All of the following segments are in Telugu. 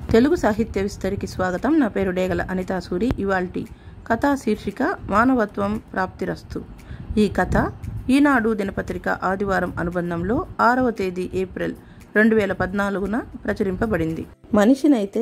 తెలుగు సాహిత్య విస్తరికి స్వాగతం నా పేరు డేగల అనితా సూరి ఇవాల్టి కథా శీర్షిక మానవత్వం ప్రాప్తిరస్తు ఈ కథ ఈనాడు దినపత్రిక ఆదివారం అనుబంధంలో ఆరవ తేదీ ఏప్రిల్ రెండు వేల పద్నాలుగున ప్రచురింపబడింది మనిషినైతే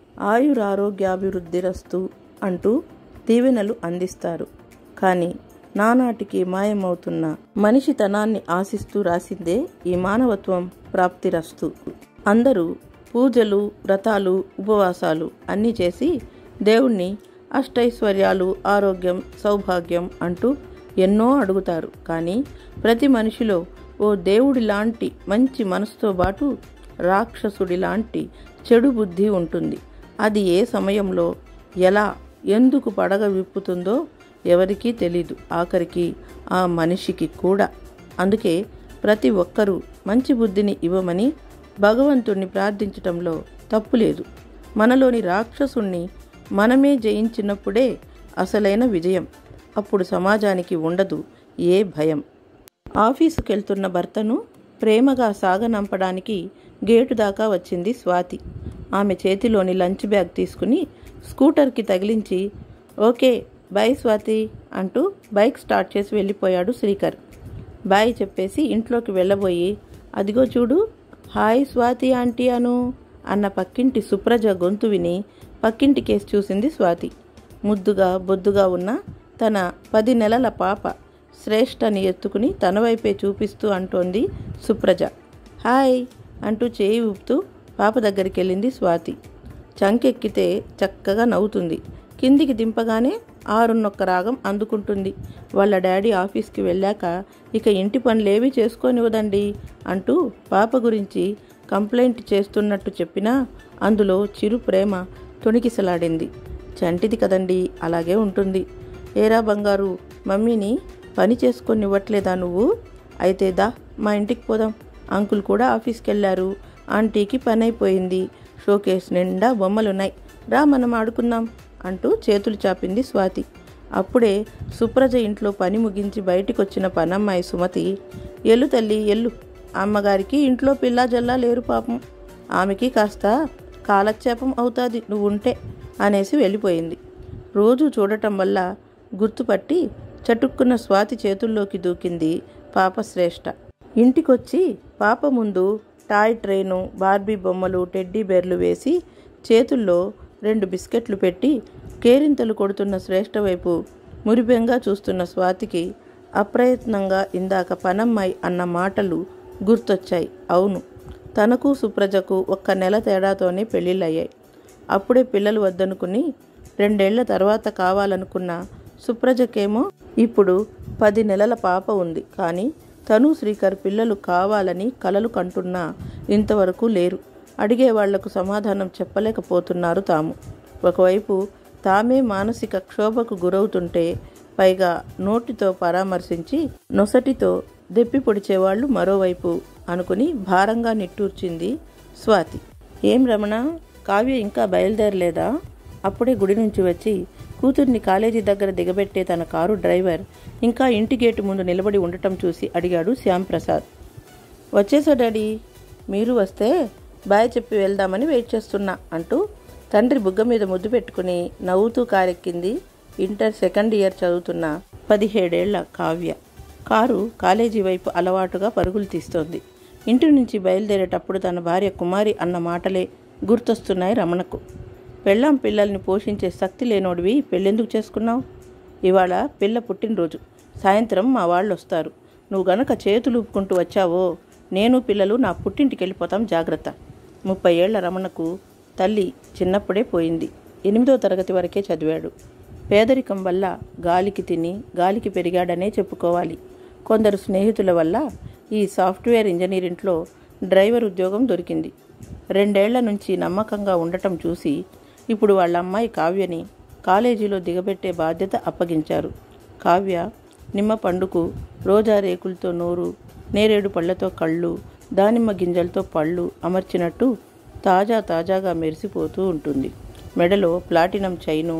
ఆయురారోగ్యాభివృద్ధిరస్తు అంటూ దీవెనలు అందిస్తారు కానీ నానాటికి మాయమవుతున్న మనిషితనాన్ని ఆశిస్తూ రాసిందే ఈ మానవత్వం ప్రాప్తిరస్తు అందరూ పూజలు వ్రతాలు ఉపవాసాలు అన్నీ చేసి దేవుణ్ణి అష్టైశ్వర్యాలు ఆరోగ్యం సౌభాగ్యం అంటూ ఎన్నో అడుగుతారు కానీ ప్రతి మనిషిలో ఓ దేవుడి లాంటి మంచి మనసుతో పాటు రాక్షసుడి లాంటి చెడు బుద్ధి ఉంటుంది అది ఏ సమయంలో ఎలా ఎందుకు పడగ విప్పుతుందో ఎవరికీ తెలీదు ఆఖరికి ఆ మనిషికి కూడా అందుకే ప్రతి ఒక్కరూ మంచి బుద్ధిని ఇవ్వమని భగవంతుణ్ణి ప్రార్థించటంలో తప్పులేదు మనలోని రాక్షసుణ్ణి మనమే జయించినప్పుడే అసలైన విజయం అప్పుడు సమాజానికి ఉండదు ఏ భయం ఆఫీసుకెళ్తున్న భర్తను ప్రేమగా సాగనంపడానికి గేటు దాకా వచ్చింది స్వాతి ఆమె చేతిలోని లంచ్ బ్యాగ్ తీసుకుని స్కూటర్కి తగిలించి ఓకే బాయ్ స్వాతి అంటూ బైక్ స్టార్ట్ చేసి వెళ్ళిపోయాడు శ్రీకర్ బాయ్ చెప్పేసి ఇంట్లోకి వెళ్ళబోయి అదిగో చూడు హాయ్ స్వాతి ఆంటీ అను అన్న పక్కింటి సుప్రజ గొంతు విని పక్కింటి కేసు చూసింది స్వాతి ముద్దుగా బొద్దుగా ఉన్న తన పది నెలల పాప శ్రేష్టని ఎత్తుకుని తన వైపే చూపిస్తూ అంటోంది సుప్రజ హాయ్ అంటూ చేయి ఊపుతూ పాప దగ్గరికి వెళ్ళింది స్వాతి చంకెక్కితే చక్కగా నవ్వుతుంది కిందికి దింపగానే ఆరున్నొక్క రాగం అందుకుంటుంది వాళ్ళ డాడీ ఆఫీస్కి వెళ్ళాక ఇక ఇంటి పనులేవి చేసుకోనివ్వదండి అంటూ పాప గురించి కంప్లైంట్ చేస్తున్నట్టు చెప్పినా అందులో చిరు ప్రేమ తొణికిసలాడింది చంటిది కదండి అలాగే ఉంటుంది ఏరా బంగారు మమ్మీని పని చేసుకొనివ్వట్లేదా నువ్వు అయితే దా మా ఇంటికి పోదాం అంకుల్ కూడా ఆఫీస్కి వెళ్ళారు ఆంటీకి పని అయిపోయింది షోకేస్ నిండా బొమ్మలున్నాయి రా మనం ఆడుకుందాం అంటూ చేతులు చాపింది స్వాతి అప్పుడే సుప్రజ ఇంట్లో పని ముగించి బయటికి వచ్చిన పనమ్మాయి సుమతి ఎల్లు తల్లి ఎల్లు అమ్మగారికి ఇంట్లో పిల్ల జల్లా లేరు పాపం ఆమెకి కాస్త కాలక్షేపం అవుతుంది నువ్వు ఉంటే అనేసి వెళ్ళిపోయింది రోజు చూడటం వల్ల గుర్తుపట్టి చటుక్కున్న స్వాతి చేతుల్లోకి దూకింది పాప శ్రేష్ఠ ఇంటికొచ్చి పాప ముందు టాయ్ ట్రైను బార్బీ బొమ్మలు టెడ్డీ బేర్లు వేసి చేతుల్లో రెండు బిస్కెట్లు పెట్టి కేరింతలు కొడుతున్న శ్రేష్ఠ వైపు మురిపెంగా చూస్తున్న స్వాతికి అప్రయత్నంగా ఇందాక పనమ్మాయి అన్న మాటలు గుర్తొచ్చాయి అవును తనకు సుప్రజకు ఒక్క నెల తేడాతోనే పెళ్ళిళ్ళయ్యాయి అప్పుడే పిల్లలు వద్దనుకుని రెండేళ్ల తర్వాత కావాలనుకున్న సుప్రజకేమో ఇప్పుడు పది నెలల పాప ఉంది కానీ తను శ్రీకర్ పిల్లలు కావాలని కలలు కంటున్నా ఇంతవరకు లేరు అడిగే వాళ్లకు సమాధానం చెప్పలేకపోతున్నారు తాము ఒకవైపు తామే మానసిక క్షోభకు గురవుతుంటే పైగా నోటితో పరామర్శించి నొసటితో దెప్పి పొడిచేవాళ్లు మరోవైపు అనుకుని భారంగా నిట్టూర్చింది స్వాతి ఏం రమణ కావ్య ఇంకా బయలుదేరలేదా అప్పుడే గుడి నుంచి వచ్చి కూతుర్ని కాలేజీ దగ్గర దిగబెట్టే తన కారు డ్రైవర్ ఇంకా ఇంటి గేటు ముందు నిలబడి ఉండటం చూసి అడిగాడు శ్యాంప్రసాద్ వచ్చేసా డాడీ మీరు వస్తే బాయ్ చెప్పి వెళ్దామని వెయిట్ చేస్తున్నా అంటూ తండ్రి బుగ్గ మీద ముద్దు పెట్టుకుని నవ్వుతూ కారెక్కింది ఇంటర్ సెకండ్ ఇయర్ చదువుతున్న పదిహేడేళ్ల కావ్య కారు కాలేజీ వైపు అలవాటుగా పరుగులు తీస్తోంది ఇంటి నుంచి బయలుదేరేటప్పుడు తన భార్య కుమారి అన్న మాటలే గుర్తొస్తున్నాయి రమణకు పెళ్ళాం పిల్లల్ని పోషించే శక్తి లేనోడివి పెళ్ళెందుకు చేసుకున్నావు ఇవాళ పిల్ల పుట్టినరోజు సాయంత్రం మా వాళ్ళు వస్తారు నువ్వు గనక చేతులు ఊపుకుంటూ వచ్చావో నేను పిల్లలు నా పుట్టింటికి వెళ్ళిపోతాం జాగ్రత్త ముప్పై ఏళ్ల రమణకు తల్లి చిన్నప్పుడే పోయింది ఎనిమిదో తరగతి వరకే చదివాడు పేదరికం వల్ల గాలికి తిని గాలికి పెరిగాడనే చెప్పుకోవాలి కొందరు స్నేహితుల వల్ల ఈ సాఫ్ట్వేర్ ఇంజనీరింగ్లో డ్రైవర్ ఉద్యోగం దొరికింది రెండేళ్ల నుంచి నమ్మకంగా ఉండటం చూసి ఇప్పుడు వాళ్ళ అమ్మాయి కావ్యని కాలేజీలో దిగబెట్టే బాధ్యత అప్పగించారు కావ్య నిమ్మ పండుకు రోజా రేకులతో నోరు నేరేడు పళ్లతో కళ్ళు దానిమ్మ గింజలతో పళ్ళు అమర్చినట్టు తాజా తాజాగా మెరిసిపోతూ ఉంటుంది మెడలో ప్లాటినం చైను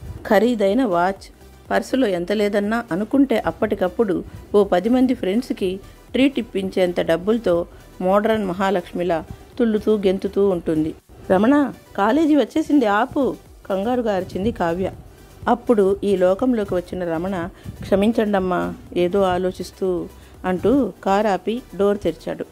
ఖరీదైన వాచ్ పర్సులో ఎంత లేదన్నా అనుకుంటే అప్పటికప్పుడు ఓ పది మంది ఫ్రెండ్స్కి ట్రీట్ ఇప్పించేంత డబ్బులతో మోడ్రన్ మహాలక్ష్మిలా తుళ్ళుతూ గెంతుతూ ఉంటుంది రమణ కాలేజీ వచ్చేసింది ఆపు కంగారుగా అరిచింది కావ్య అప్పుడు ఈ లోకంలోకి వచ్చిన రమణ క్షమించండమ్మా ఏదో ఆలోచిస్తూ అంటూ కారు ఆపి డోర్ తెరిచాడు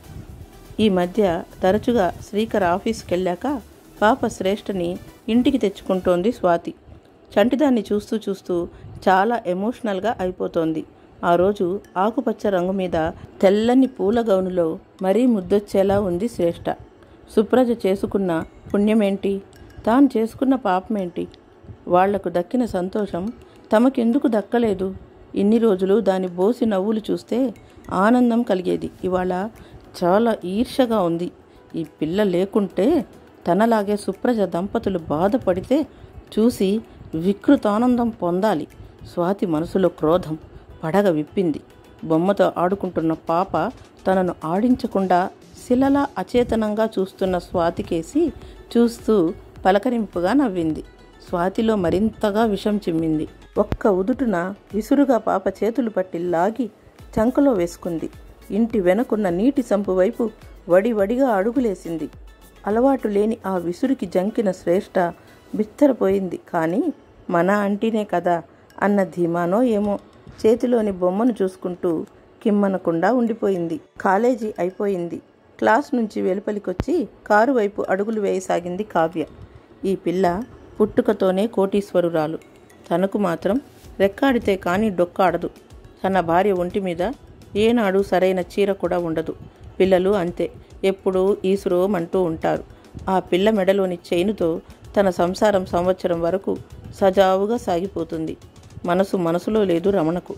ఈ మధ్య తరచుగా శ్రీకర్ ఆఫీస్కి వెళ్ళాక పాప శ్రేష్ఠని ఇంటికి తెచ్చుకుంటోంది స్వాతి చంటిదాన్ని చూస్తూ చూస్తూ చాలా ఎమోషనల్గా అయిపోతోంది ఆ రోజు ఆకుపచ్చ రంగు మీద తెల్లని పూల గౌనులో మరీ ముద్దొచ్చేలా ఉంది శ్రేష్ఠ సుప్రజ చేసుకున్న పుణ్యమేంటి తాను చేసుకున్న పాపమేంటి వాళ్లకు దక్కిన సంతోషం తమకెందుకు దక్కలేదు ఇన్ని రోజులు దాని బోసి నవ్వులు చూస్తే ఆనందం కలిగేది ఇవాళ చాలా ఈర్షగా ఉంది ఈ పిల్ల లేకుంటే తనలాగే సుప్రజ దంపతులు బాధపడితే చూసి వికృతానందం పొందాలి స్వాతి మనసులో క్రోధం పడగ విప్పింది బొమ్మతో ఆడుకుంటున్న పాప తనను ఆడించకుండా శిలలా అచేతనంగా చూస్తున్న స్వాతికేసి చూస్తూ పలకరింపుగా నవ్వింది స్వాతిలో మరింతగా విషం చిమ్మింది ఒక్క ఉదుటున విసురుగా పాప చేతులు పట్టి లాగి చంకలో వేసుకుంది ఇంటి వెనకున్న నీటి సంపు వైపు వడి వడిగా అడుగులేసింది అలవాటు లేని ఆ విసురుకి జంకిన శ్రేష్ఠ బిత్తరపోయింది కానీ మన అంటీనే కదా అన్న ధీమానో ఏమో చేతిలోని బొమ్మను చూసుకుంటూ కిమ్మనకుండా ఉండిపోయింది కాలేజీ అయిపోయింది క్లాస్ నుంచి వెలుపలికొచ్చి కారు వైపు అడుగులు వేయసాగింది కావ్య ఈ పిల్ల పుట్టుకతోనే కోటీశ్వరురాలు తనకు మాత్రం రెక్కాడితే కానీ డొక్కాడదు తన భార్య ఒంటి మీద ఏనాడు సరైన చీర కూడా ఉండదు పిల్లలు అంతే ఎప్పుడూ ఈసురోమంటూ ఉంటారు ఆ పిల్ల మెడలోని చైనుతో తన సంసారం సంవత్సరం వరకు సజావుగా సాగిపోతుంది మనసు మనసులో లేదు రమణకు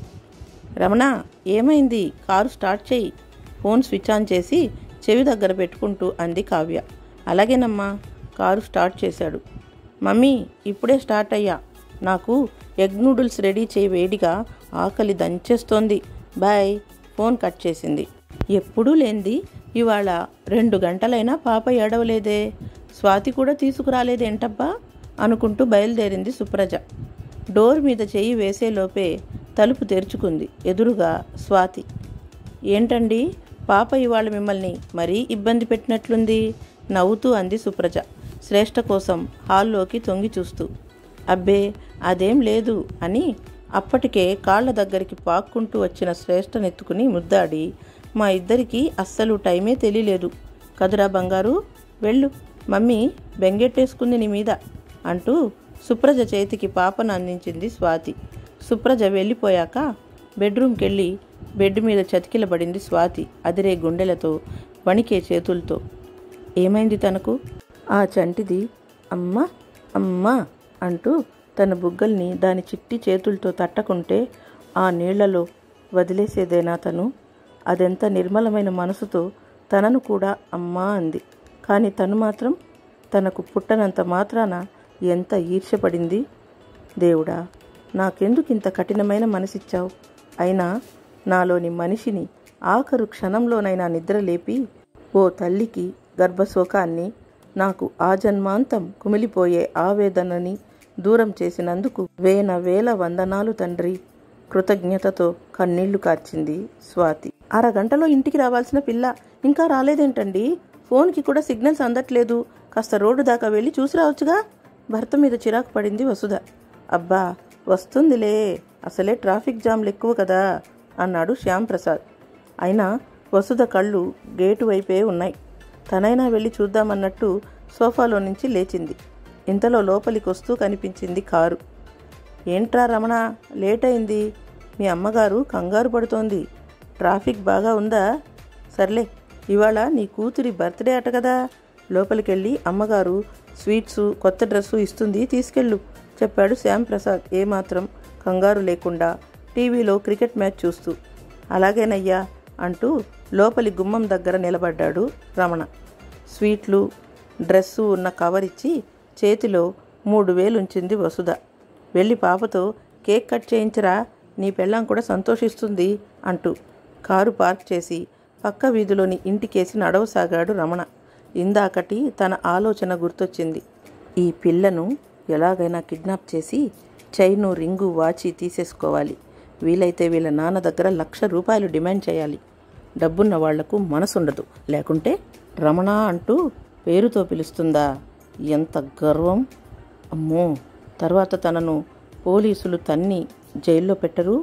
రమణ ఏమైంది కారు స్టార్ట్ చేయి ఫోన్ స్విచ్ ఆన్ చేసి చెవి దగ్గర పెట్టుకుంటూ అంది కావ్య అలాగేనమ్మా కారు స్టార్ట్ చేశాడు మమ్మీ ఇప్పుడే స్టార్ట్ అయ్యా నాకు ఎగ్ నూడిల్స్ రెడీ చేయి వేడిగా ఆకలి దంచేస్తోంది బాయ్ ఫోన్ కట్ చేసింది ఎప్పుడూ లేంది ఇవాళ రెండు గంటలైనా పాప ఏడవలేదే స్వాతి కూడా తీసుకురాలేదేంటబ్బా అనుకుంటూ బయలుదేరింది సుప్రజ డోర్ మీద చెయ్యి వేసేలోపే తలుపు తెరుచుకుంది ఎదురుగా స్వాతి ఏంటండి పాప ఇవాళ మిమ్మల్ని మరీ ఇబ్బంది పెట్టినట్లుంది నవ్వుతూ అంది సుప్రజ శ్రేష్ఠ కోసం హాల్లోకి తొంగి చూస్తూ అబ్బే అదేం లేదు అని అప్పటికే కాళ్ల దగ్గరికి పాక్కుంటూ వచ్చిన శ్రేష్ఠనెత్తుకుని ముద్దాడి మా ఇద్దరికీ అస్సలు టైమే తెలియలేదు కదురా బంగారు వెళ్ళు మమ్మీ బెంగెట్టేసుకుంది నీ మీద అంటూ సుప్రజ చేతికి పాపను అందించింది స్వాతి సుప్రజ వెళ్ళిపోయాక బెడ్రూమ్కి వెళ్ళి బెడ్ మీద చతికిలబడింది స్వాతి అదిరే గుండెలతో వణికే చేతులతో ఏమైంది తనకు ఆ చంటిది అమ్మా అమ్మా అంటూ తన బుగ్గల్ని దాని చిట్టి చేతులతో తట్టకుంటే ఆ నీళ్లలో వదిలేసేదేనా తను అదెంత నిర్మలమైన మనసుతో తనను కూడా అమ్మా అంది కానీ తను మాత్రం తనకు పుట్టనంత మాత్రాన ఎంత ఈర్ష్యపడింది దేవుడా నాకెందుకు ఇంత కఠినమైన మనసిచ్చావు అయినా నాలోని మనిషిని ఆఖరు క్షణంలోనైనా నిద్ర లేపి ఓ తల్లికి గర్భశోకాన్ని నాకు ఆజన్మాంతం కుమిలిపోయే ఆవేదనని దూరం చేసినందుకు వేల వేల వందనాలు తండ్రి కృతజ్ఞతతో కన్నీళ్లు కార్చింది స్వాతి అరగంటలో ఇంటికి రావాల్సిన పిల్ల ఇంకా రాలేదేంటండి ఫోన్కి కూడా సిగ్నల్స్ అందట్లేదు కాస్త రోడ్డు దాకా వెళ్ళి చూసి రావచ్చుగా భర్త మీద చిరాకు పడింది వసుధ అబ్బా వస్తుందిలే అసలే ట్రాఫిక్ జామ్లు ఎక్కువ కదా అన్నాడు శ్యామ్ ప్రసాద్ అయినా వసుధ కళ్ళు గేటు వైపే ఉన్నాయి తనైనా వెళ్ళి చూద్దామన్నట్టు సోఫాలో నుంచి లేచింది ఇంతలో లోపలికి వస్తూ కనిపించింది కారు ఏంట్రా రమణ లేట్ అయింది మీ అమ్మగారు కంగారు పడుతోంది ట్రాఫిక్ బాగా ఉందా సర్లే ఇవాళ నీ కూతురి బర్త్డే అట కదా లోపలికెళ్ళి అమ్మగారు స్వీట్సు కొత్త డ్రెస్సు ఇస్తుంది తీసుకెళ్ళు చెప్పాడు శ్యామ్ ప్రసాద్ ఏమాత్రం కంగారు లేకుండా టీవీలో క్రికెట్ మ్యాచ్ చూస్తూ అలాగేనయ్యా అంటూ లోపలి గుమ్మం దగ్గర నిలబడ్డాడు రమణ స్వీట్లు డ్రెస్సు ఉన్న కవర్ ఇచ్చి చేతిలో మూడు వేలుంచింది వసుధ వెళ్ళి పాపతో కేక్ కట్ చేయించరా నీ పెళ్ళాం కూడా సంతోషిస్తుంది అంటూ కారు పార్క్ చేసి పక్క వీధిలోని ఇంటికేసి నడవసాగాడు రమణ ఇందాకటి తన ఆలోచన గుర్తొచ్చింది ఈ పిల్లను ఎలాగైనా కిడ్నాప్ చేసి చైను రింగు వాచి తీసేసుకోవాలి వీలైతే వీళ్ళ నాన్న దగ్గర లక్ష రూపాయలు డిమాండ్ చేయాలి డబ్బున్న వాళ్లకు మనసుండదు లేకుంటే రమణ అంటూ పేరుతో పిలుస్తుందా ఎంత గర్వం అమ్మో తర్వాత తనను పోలీసులు తన్ని జైల్లో పెట్టరు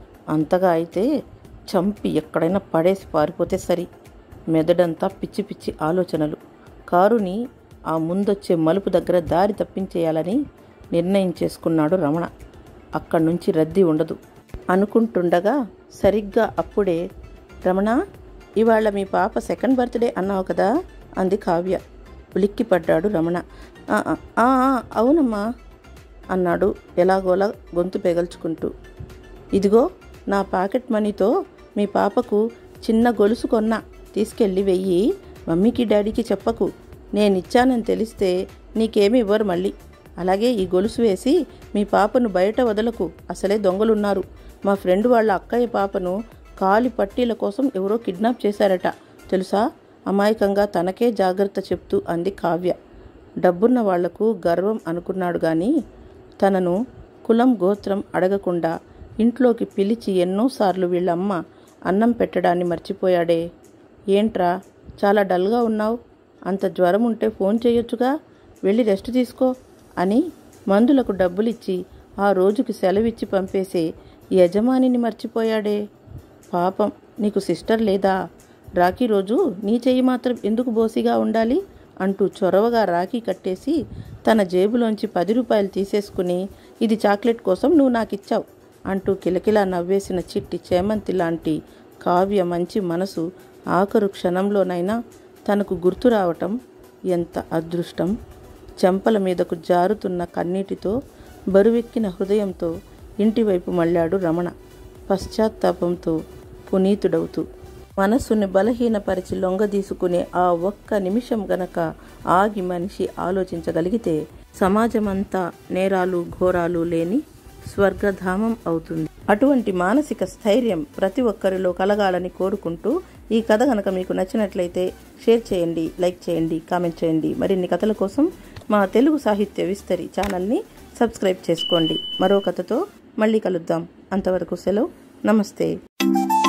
అంతగా అయితే చంపి ఎక్కడైనా పడేసి పారిపోతే సరి మెదడంతా పిచ్చి పిచ్చి ఆలోచనలు కారుని ఆ ముందొచ్చే మలుపు దగ్గర దారి తప్పించేయాలని నిర్ణయం చేసుకున్నాడు రమణ అక్కడి నుంచి రద్దీ ఉండదు అనుకుంటుండగా సరిగ్గా అప్పుడే రమణ ఇవాళ మీ పాప సెకండ్ బర్త్డే అన్నావు కదా అంది కావ్య ఉలిక్కిపడ్డాడు రమణ "ఆ, ఆ, ఆ, ఆ, అవునమ్మా అన్నాడు ఎలాగోలా గొంతు పెగల్చుకుంటూ ఇదిగో నా పాకెట్ మనీతో మీ పాపకు చిన్న గొలుసు కొన్నా తీసుకెళ్ళి వెయ్యి మమ్మీకి డాడీకి చెప్పకు నేనిచ్చానని తెలిస్తే నీకేమీ ఇవ్వరు మళ్ళీ అలాగే ఈ గొలుసు వేసి మీ పాపను బయట వదలకు అసలే దొంగలున్నారు మా ఫ్రెండ్ వాళ్ళ అక్కయ్య పాపను కాలి పట్టీల కోసం ఎవరో కిడ్నాప్ చేశారట తెలుసా అమాయకంగా తనకే జాగ్రత్త చెప్తూ అంది కావ్య డబ్బున్న వాళ్లకు గర్వం అనుకున్నాడు గాని తనను కులం గోత్రం అడగకుండా ఇంట్లోకి పిలిచి ఎన్నోసార్లు వీళ్ళమ్మ అన్నం పెట్టడాన్ని మర్చిపోయాడే ఏంట్రా చాలా డల్గా ఉన్నావు అంత జ్వరం ఉంటే ఫోన్ చేయొచ్చుగా వెళ్ళి రెస్ట్ తీసుకో అని మందులకు డబ్బులిచ్చి ఆ రోజుకి సెలవిచ్చి పంపేసే యజమానిని మర్చిపోయాడే పాపం నీకు సిస్టర్ లేదా రాఖీ రోజు నీ చెయ్యి మాత్రం ఎందుకు బోసిగా ఉండాలి అంటూ చొరవగా రాఖీ కట్టేసి తన జేబులోంచి పది రూపాయలు తీసేసుకుని ఇది చాక్లెట్ కోసం నువ్వు నాకు ఇచ్చావు అంటూ కిలకిలా నవ్వేసిన చిట్టి చేమంతి లాంటి కావ్య మంచి మనసు ఆఖరు క్షణంలోనైనా తనకు గుర్తు రావటం ఎంత అదృష్టం చెంపల మీదకు జారుతున్న కన్నీటితో బరువెక్కిన హృదయంతో ఇంటివైపు మళ్ళాడు రమణ పశ్చాత్తాపంతో పునీతుడవుతూ మనస్సుని బలహీనపరిచి లొంగదీసుకునే ఆ ఒక్క నిమిషం గనక ఆగి మనిషి ఆలోచించగలిగితే సమాజమంతా నేరాలు ఘోరాలు లేని స్వర్గధామం అవుతుంది అటువంటి మానసిక స్థైర్యం ప్రతి ఒక్కరిలో కలగాలని కోరుకుంటూ ఈ కథ కనుక మీకు నచ్చినట్లయితే షేర్ చేయండి లైక్ చేయండి కామెంట్ చేయండి మరిన్ని కథల కోసం మా తెలుగు సాహిత్య విస్తరి ఛానల్ని సబ్స్క్రైబ్ చేసుకోండి మరో కథతో మళ్ళీ కలుద్దాం అంతవరకు సెలవు నమస్తే